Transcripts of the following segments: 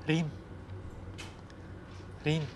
ريم ريم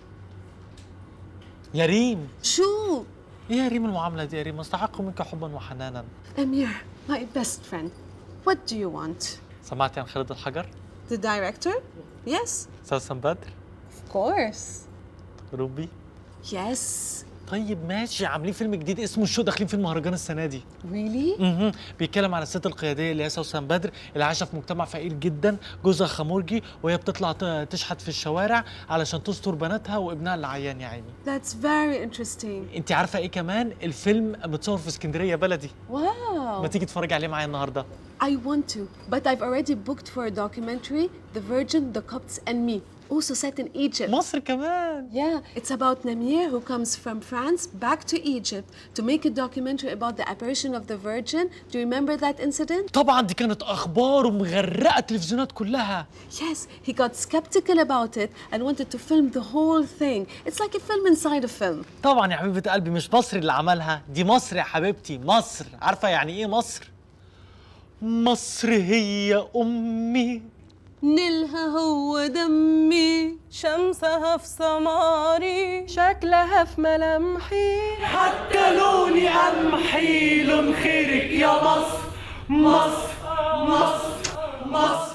يا ريم شو؟ ايه يا ريم المعاملة دي يا ريم استحق منك حبا وحنانا Amir, my best friend. What do you want? سمعتي عن خالد الحجر؟ The director? Yes. سوسن بدر؟ Of course. روبي؟ Yes. طيب ماشي عاملين فيلم جديد اسمه الشو داخلين في المهرجان السنة دي Really? مهم. بيتكلم عن الست القياديه اللي هي سوسن بدر اللي عايشه في مجتمع فقير جدا جوزها خمورجي وهي بتطلع ت- تشحت في الشوارع علشان تستر بناتها وابنها اللي عيان يا عيني That's very interesting. انت عارفه ايه كمان الفيلم متصور في اسكندريه بلدي ما Wow. تيجي تتفرجي عليه معايا النهارده I want to, but I've already booked for a documentary, The Virgin, the Copts, and Me. Also set in Egypt. مصر كمان Yeah, it's about Namir who comes from France back to Egypt to make a documentary about the apparition of the Virgin. Do you remember that incident? طبعا دي كانت اخبار ومغرقه التلفزيونات كلها Yes, he got skeptical about it and wanted to film the whole thing. It's like a film inside a film. طبعا يا حبيبه قلبي مش مصر اللي عملها دي مصر يا حبيبتي مصر عارفه يعني ايه مصر مصر هي امي نيلها هو دمي شمسها في سماري شكلها في ملامحي حتى لوني قمحي لون خيرك يا مصر مصر مصر مصر